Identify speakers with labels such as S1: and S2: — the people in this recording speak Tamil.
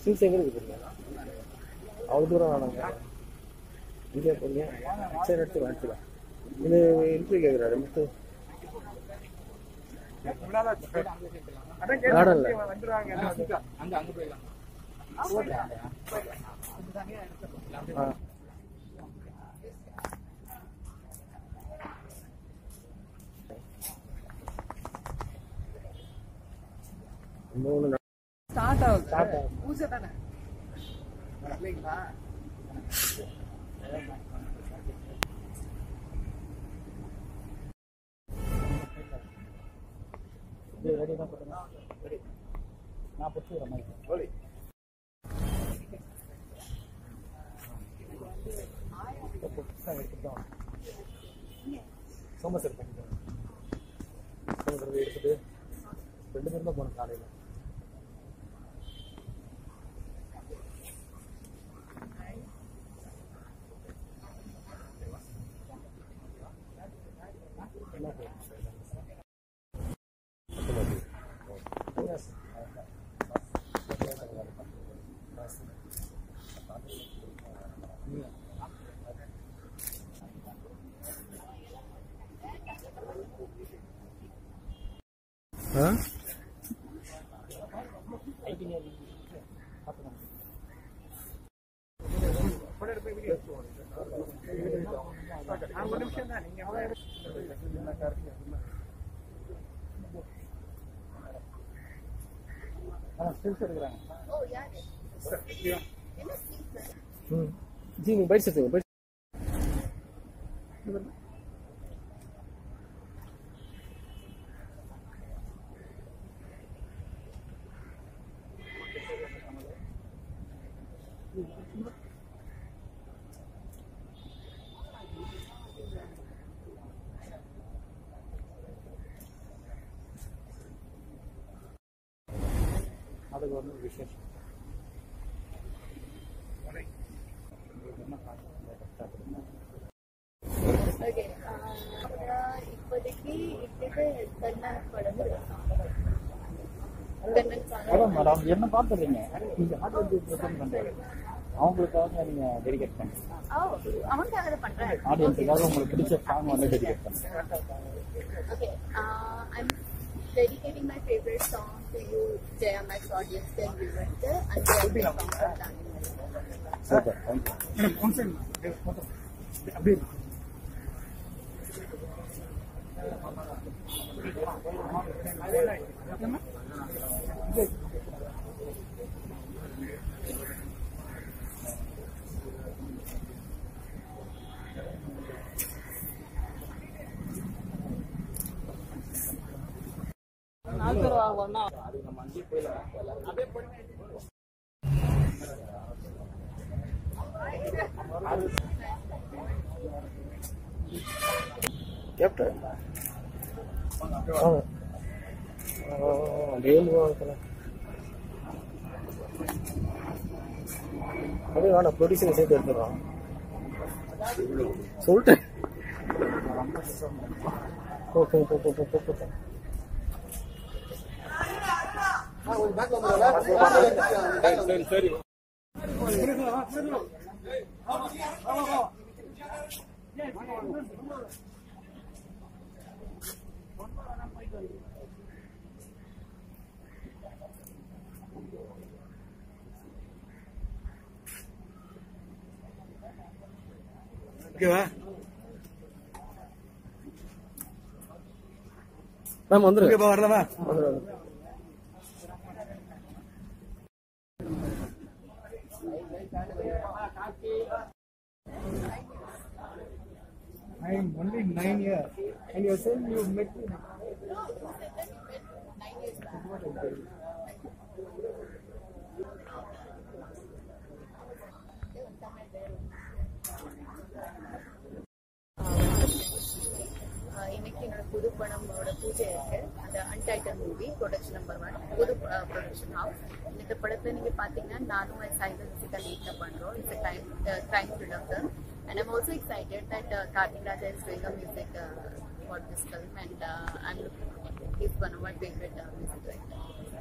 S1: சீஸ் எங்கே இருக்குது அவ்வளோ தூரம் வேணாங்க இங்கே போறீங்க சரி எடுத்துக்கலாம் எடுத்துக்கலாம் இது இன்ட்ரி கேட்குறாரு முத்து கார்டன்ல ஆ மூணு நாள்
S2: ஸ்டார்ட் ஆகுது
S1: Start ஆகுது.
S2: பூஜை தானே இல்லைங்களா
S1: நான் பிடிச்சி மாதிரி எடுத்துட்டோம் சோமசர் பண்ணிட்டோம் சோமசர் எடுத்துட்டு ரெண்டு பேரும் தான் போனோம் காலையில் ஆ
S2: ஒரு நிமிஷம் தான் நீங்க எவ்வளவு
S1: ம் ஜி நீங்கள் பயிற்சி எடுத்துங்க பயிற்சி அதுக்கு ஒரு விசேஷம்
S3: ஓகே இப்போதைக்கு இப்படிக்கு கண்ணன் படம் கண்ணன்
S4: அதான்
S3: படம்
S4: மேடம் என்ன பார்த்துறீங்க நீங்க ஹார்ட் வந்து ப்ரெசென்ட் பண்றீங்க அவங்களுக்காக நீங்க டெடிகேட் பண்ணுங்க
S3: ஓ அவனுக்காக அதை பண்றேன்
S4: ஆடியன்ஸுக்காக உங்களுக்கு பிடிச்ச சாங் வந்து டெடிகேட் பண்ணுங்க
S3: Okay, uh, I'm dedicating my favorite song to you, Jaya Max audience, then you went there, and then the song from Daniel.
S4: Super thank you
S1: captain வாங்க கேம் வாங்கல அப்படியே வேணாம் ப்ரொடியூசர் சேர்த்து எடுத்துடுறான் சொல்லிட்டேன் போ போ போ போ போ போ போ
S2: ஓகேவா
S1: மேம் வந்துருங்க
S2: ஓகேப்பா வரலாமா
S1: வந்துருங்க
S2: I am only nine years. And you're saying you met me.
S3: Uh, இன்னைக்கு என்னோட புது படமோட பூஜை இருக்கு அந்த untitled movie production number one புது ப்ரொடக்ஷன் ஹவுஸ் இந்த படத்தை நீங்க பாத்தீங்கன்னா நானும் சைலன் சிக்கா லீட்ல பண்றோம் it's time time production and I'm also excited that Karthik Raja is doing a music for this film and I'm is one of my favourite music writer